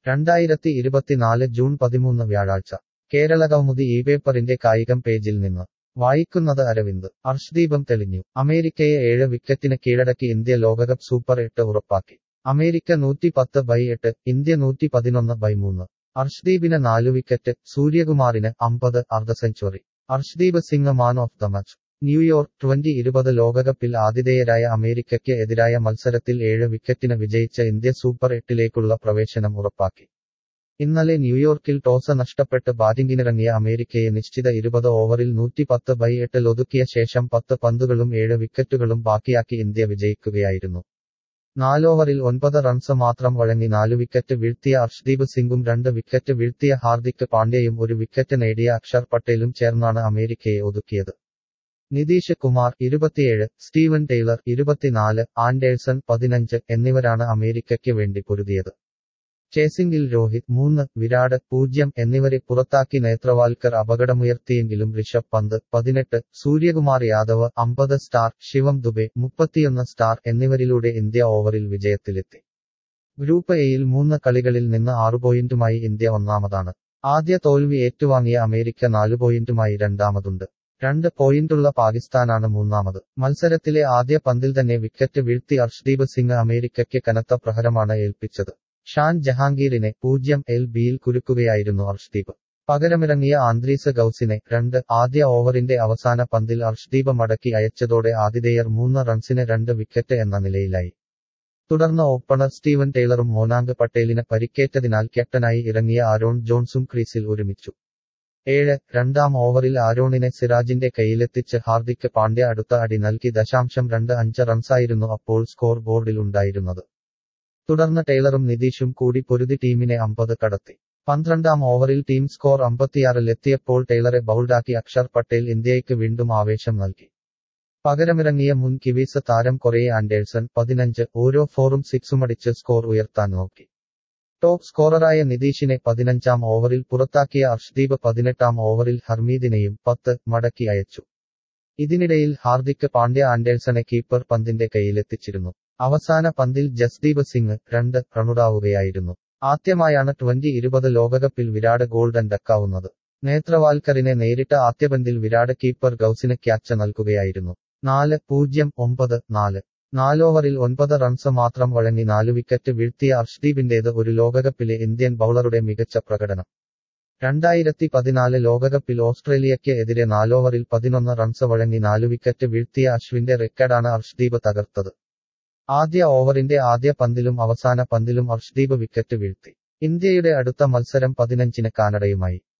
രണ്ടായിരത്തി ഇരുപത്തിനാല് ജൂൺ പതിമൂന്ന് വ്യാഴാഴ്ച കേരളകൗമുദി ഈ പേപ്പറിന്റെ കായികം പേജിൽ നിന്ന് വായിക്കുന്നത് അരവിന്ദ് അർഷ്ദീപം തെളിഞ്ഞു അമേരിക്കയെ ഏഴ് വിക്കറ്റിന് കീഴടക്കി ഇന്ത്യ ലോകകപ്പ് സൂപ്പർ എട്ട് ഉറപ്പാക്കി അമേരിക്ക നൂറ്റി പത്ത് ബൈ എട്ട് ഇന്ത്യ നൂറ്റി പതിനൊന്ന് ബൈ മൂന്ന് അർഷ്ദീപിന് നാലു വിക്കറ്റ് സൂര്യകുമാറിന് അമ്പത് അർദ്ധ century Arshdeep Singh man of the match New York twenty ഇരുപത് ലോകകപ്പിൽ ആതിഥേയരായ അമേരിക്കയ്ക്ക് എതിരായ മത്സരത്തിൽ ഏഴ് വിക്കറ്റിന് വിജയിച്ച ഇന്ത്യ സൂപ്പർ എട്ടിലേക്കുള്ള പ്രവേശനം ഉറപ്പാക്കി ഇന്നലെ ന്യൂയോർക്കിൽ ടോസ് നഷ്ടപ്പെട്ട് ബാറ്റിംഗിനിറങ്ങിയ അമേരിക്കയെ നിശ്ചിത ഇരുപത് ഓവറിൽ നൂറ്റി പത്ത് ബൈ എട്ടിൽ ഒതുക്കിയ ശേഷം പത്ത് പന്തുകളും ഏഴ് വിക്കറ്റുകളും ബാക്കിയാക്കി ഇന്ത്യ വിജയിക്കുകയായിരുന്നു നാലോവറിൽ ഒൻപത് റൺസ് മാത്രം വഴങ്ങി നാലു വിക്കറ്റ് വീഴ്ത്തിയ അർഷ്ദീപ് സിംഗും രണ്ട് വിക്കറ്റ് വീഴ്ത്തിയ ഹാർദിക് പാണ്ഡ്യയും ഒരു വിക്കറ്റ് നേടിയ അക്ഷർ പട്ടേലും ചേർന്നാണ് അമേരിക്കയെ ഒതുക്കിയത് നിതീഷ് കുമാർ ഇരുപത്തിയേഴ് സ്റ്റീവൻ ടൈലർ ഇരുപത്തിനാല് ആൻഡേഴ്സൺ പതിനഞ്ച് എന്നിവരാണ് അമേരിക്കയ്ക്ക് വേണ്ടി പൊരുതിയത് ചേസിംഗിൽ രോഹിത് മൂന്ന് വിരാട് പൂജ്യം എന്നിവരെ പുറത്താക്കി നേത്രവാൽക്കർ അപകടമുയർത്തിയെങ്കിലും ഋഷഭ് പന്ത് പതിനെട്ട് സൂര്യകുമാർ യാദവ് അമ്പത് സ്റ്റാർ ശിവം ദുബെ മുപ്പത്തിയൊന്ന് സ്റ്റാർ എന്നിവരിലൂടെ ഇന്ത്യ ഓവറിൽ വിജയത്തിലെത്തി ഗ്രൂപ്പ് എയിൽ മൂന്ന് കളികളിൽ നിന്ന് ആറു പോയിന്റുമായി ഇന്ത്യ ഒന്നാമതാണ് ആദ്യ തോൽവി ഏറ്റുവാങ്ങിയ അമേരിക്ക നാലു പോയിന്റുമായി രണ്ടാമതുണ്ട് രണ്ട് പോയിന്റുള്ള പാകിസ്ഥാനാണ് മൂന്നാമത് മത്സരത്തിലെ ആദ്യ പന്തിൽ തന്നെ വിക്കറ്റ് വീഴ്ത്തി അർഷ്ദീപ് സിംഗ് അമേരിക്കയ്ക്ക് കനത്ത പ്രഹരമാണ് ഏൽപ്പിച്ചത് ഷാൻ ജഹാംഗീറിനെ പൂജ്യം എൽ ബിയിൽ കുരുക്കുകയായിരുന്നു അർഷ്ദീപ് പകരമിറങ്ങിയ ആന്ത്രീസ് ഗൌസിനെ രണ്ട് ആദ്യ ഓവറിന്റെ അവസാന പന്തിൽ അർഷ്ദീപ് മടക്കി അയച്ചതോടെ ആതിഥേയർ മൂന്ന് റൺസിന് രണ്ട് വിക്കറ്റ് എന്ന നിലയിലായി തുടർന്ന് ഓപ്പണർ സ്റ്റീവൻ ടൈലറും മോനാങ്ക് പട്ടേലിന് പരിക്കേറ്റതിനാൽ ക്യാപ്റ്റനായി ഇറങ്ങിയ ആരോൺ ജോൺസും ക്രീസിൽ ഒരുമിച്ചു ഏഴ് രണ്ടാം ഓവറിൽ ആരോണിനെ സിറാജിന്റെ കയ്യിലെത്തിച്ച് ഹാർദിക് പാണ്ഡ്യ അടുത്ത അടി നൽകി ദശാംശം രണ്ട് അഞ്ച് റൺസായിരുന്നു അപ്പോൾ സ്കോർ ബോർഡിൽ ഉണ്ടായിരുന്നത് തുടർന്ന് ടൈലറും നിതീഷും കൂടി പൊരുതി ടീമിനെ അമ്പത് കടത്തി പന്ത്രണ്ടാം ഓവറിൽ ടീം സ്കോർ അമ്പത്തിയാറിലെത്തിയപ്പോൾ ടൈലറെ ബൗൾഡാക്കി അക്ഷർ പട്ടേൽ ഇന്ത്യയ്ക്ക് വീണ്ടും ആവേശം നൽകി പകരമിറങ്ങിയ മുൻ കിവീസ് താരം കൊറേ ആൻഡേഴ്സൺ പതിനഞ്ച് ഓരോ ഫോറും സിക്സുമടിച്ച് സ്കോർ ഉയർത്താൻ നോക്കി ടോപ്പ് സ്കോററായ നിതീഷിനെ പതിനഞ്ചാം ഓവറിൽ പുറത്താക്കിയ അർഷ്ദീപ് പതിനെട്ടാം ഓവറിൽ ഹർമീദിനെയും പത്ത് മടക്കി അയച്ചു ഇതിനിടയിൽ ഹാർദിക് പാണ്ഡ്യ ആൻഡേഴ്സനെ കീപ്പർ പന്തിന്റെ കയ്യിലെത്തിച്ചിരുന്നു അവസാന പന്തിൽ ജസ്ദീപ് സിംഗ് രണ്ട് റണ്ണുടാവുകയായിരുന്നു ആദ്യമായാണ് ട്വന്റി ഇരുപത് ലോകകപ്പിൽ വിരാട് ഗോൾഡൻ ഡക്കാവുന്നത് നേത്രവാൽക്കറിനെ നേരിട്ട ആദ്യപന്തിൽ വിരാട് കീപ്പർ ഗൌസിന് ക്യാച്ച് നൽകുകയായിരുന്നു നാല് പൂജ്യം ഒമ്പത് നാല് നാലോവറിൽ ഒൻപത് റൺസ് മാത്രം വഴങ്ങി നാലു വിക്കറ്റ് വീഴ്ത്തിയ അർഷ്ദീപിന്റേത് ഒരു ലോകകപ്പിലെ ഇന്ത്യൻ ബൌളറുടെ മികച്ച പ്രകടനം രണ്ടായിരത്തി പതിനാല് ലോകകപ്പിൽ ഓസ്ട്രേലിയയ്ക്ക് എതിരെ നാലോവറിൽ പതിനൊന്ന് റൺസ് വഴങ്ങി നാലു വിക്കറ്റ് വീഴ്ത്തിയ അശ്വിന്റെ റെക്കോർഡാണ് അർഷ്ദീപ് തകർത്തത് ആദ്യ ഓവറിന്റെ ആദ്യ പന്തിലും അവസാന പന്തിലും അർഷ്ദീപ് വിക്കറ്റ് വീഴ്ത്തി ഇന്ത്യയുടെ അടുത്ത മത്സരം പതിനഞ്ചിന് കാനഡയുമായി